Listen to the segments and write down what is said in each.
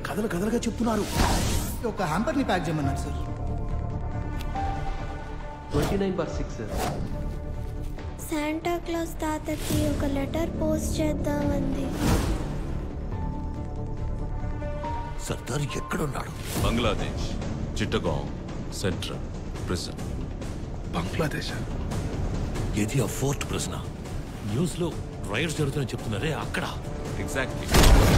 కథలు కథలుగా చెప్తున్నారు ఒక హ్యాంపర్ని ప్యాక్ చేయమన్నారు sir twenty nine bar six Santa Claus తాతకి ఒక లెటర్ పోస్ట్ చేద్దామంది సర్దార్ ఎక్కడున్నాడు బంగ్లాదేశ్ చిట్టగాంగ్ సెంట్రల్ ప్రిజన్ బంగ్లాదేశ్ ఏది ఆ ఫోర్త్ ప్రశ్న న్యూస్ లో రైడ్స్ జరుగుతున్నాయని చెప్తున్నారే అక్కడ ఎగ్జాక్ట్లీ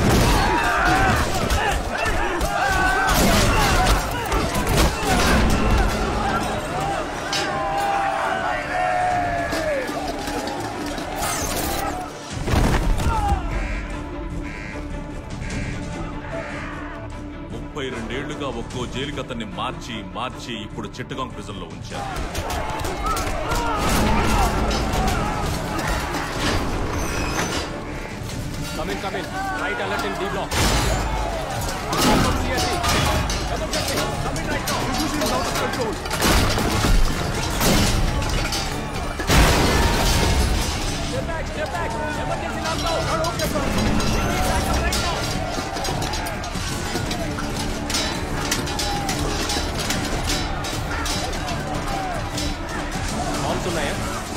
ముప్పై రెండేళ్లుగా ఒక్కో జైలుకి అతన్ని మార్చి మార్చి ఇప్పుడు చిట్టగాంగ్ ప్రిజన్ లో ఉంచారు Come in, come in. Right alert in D block. Step back, step back. Emergency knocked out. Not okay, sir. We need backup right now. Bombs ఉన్నాయా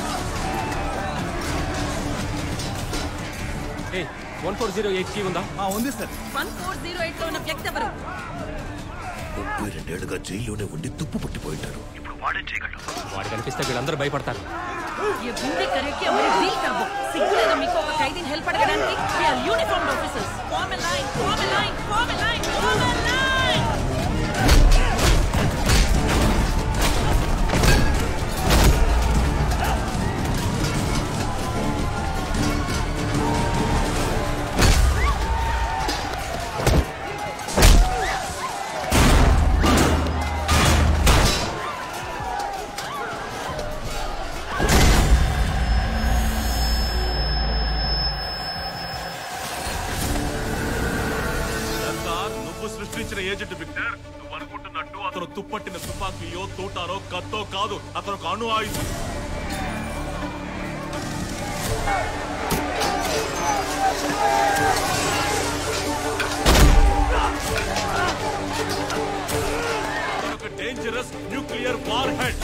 A one four zero eight కీ ఉందా ఉంది sir one four zero eight లో ఉన్న వ్యక్తి ఎవరు ముప్పై రెండేళ్లుగా జైల్లోనే ఉండి తుప్పు పట్టిపోయింటాడు వాడు కనిపిస్తే వీళ్ళందరూ భయపడతారు ये बूढ़े करेक्ट हमारे डील कर वो सिग्नल మీకు ఒక ఖైదీని హెల్ప్ అడగడానికి we are uniformed officers form a line form a line form a line form a line Sardar నువ్వు సృష్టించిన ఏజెంట్ విక్టర్ నువ్వు అనుకుంటున్నట్టు అతను తుప్పట్టిన తుపాకీయో తూటారో కత్తో కాదు అతను ఒక అణు ఆయుధం అతను ఒక డేంజరస్ న్యూక్లియర్ వార్ హెడ్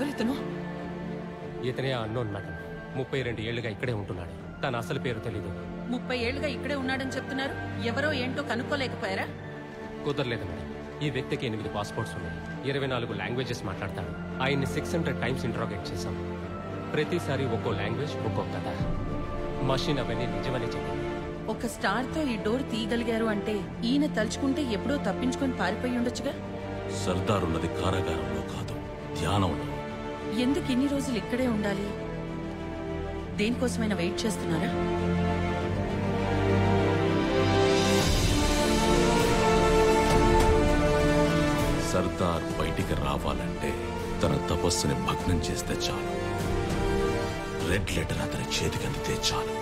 ఎవరితను ఇతనే అన్నోన్ మేడం ముప్పై రెండు ఏళ్లుగా ఇక్కడే ఉంటున్నాడు తన అసలు పేరు తెలీదు ముప్పై ఏళ్లుగా ఇక్కడే ఉన్నాడని చెప్తున్నారు ఎవరో ఏంటో కనుక్కోలేకపోయారా కుదరలేదు మేడం ఈ వ్యక్తికి ఎనిమిది పాస్పోర్ట్స్ ఉన్నాయి ఇరవై నాలుగు లాంగ్వేజెస్ మాట్లాడతాడు ఆయన్ని సిక్స్ హండ్రెడ్ టైమ్స్ ఇంట్రాగేట్ చేశాం ప్రతిసారి ఒక్కో లాంగ్వేజ్ ఒక్కో కథ మషిన్ అవన్నీ నిజమని చెప్పింది ఒక స్టార్ తో ఈ డోర్ తీయగలిగారు అంటే ఈయన తలుచుకుంటే ఎప్పుడో తప్పించుకొని పారిపోయి ఉండొచ్చుగా సర్దార్ ఉన్నది కారాగారంలో కాదు ధ్యానంలో ఎందుకు ఇన్ని రోజులు ఇక్కడే ఉండాలి దేనికోసమైనా వెయిట్ చేస్తున్నారా సర్దార్ బయటికి రావాలంటే తన తపస్సుని భగ్నం చేస్తే చాలు రెడ్ లెటర్ అతని చేతికి అందితే చాలు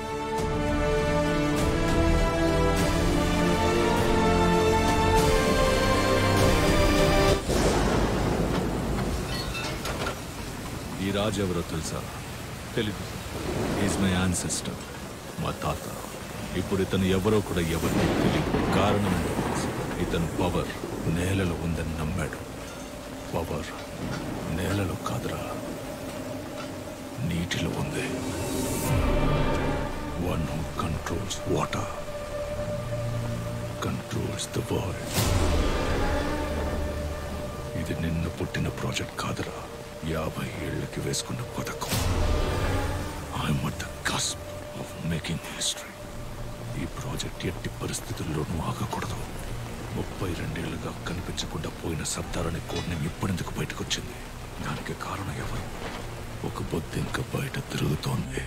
ఈ రాజు ఎవరో తెలుసా తెలీదు ఈజ్ మై ఆన్సెస్టర్ మా తాత ఇప్పుడు ఇతను ఎవరో కూడా ఎవరిని తెలియదు కారణం ఏంటో తెలుసా? ఇతను పవర్ నేలలో ఉందని నమ్మాడు పవర్ నేలలో కాదురా నీటిలో ఉంది one who controls water controls the world ఇది నిన్న పుట్టిన ప్రాజెక్ట్ కాదురా యాభై ఏళ్ళకి వేసుకున్న పథకం I'm at the cusp of making history ఈ ప్రాజెక్ట్ ఎట్టి పరిస్థితుల్లోనూ ఆగకూడదు ముప్పై రెండేళ్లుగా కనిపించకుండా పోయిన సర్దారని కోడ్ని ఇప్పుడెందుకు బయటకు వచ్చింది దానికి కారణం ఎవరు ఒక బొద్దు ఇంకా బయట తిరుగుతోంది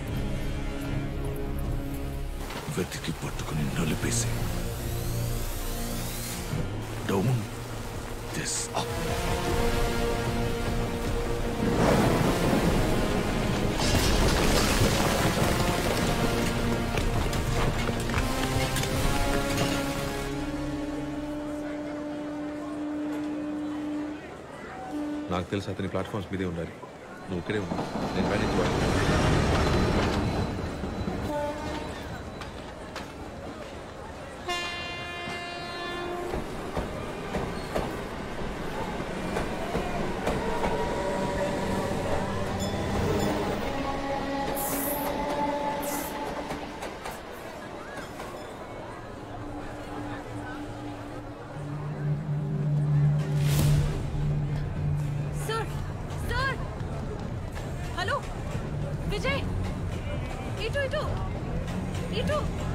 వెతికి పట్టుకుని నలిపేసి డౌన్ దిస్ అప్ నాకు తెలుసు అతని ప్లాట్ఫామ్స్ మీదే ఉండాలి నువ్వు ఇక్కడే ఉన్నావు నేను మేనేజ్ చేయాలి సార్ సార్ హలో విజయ్ ఇటు ఇటు ఇటు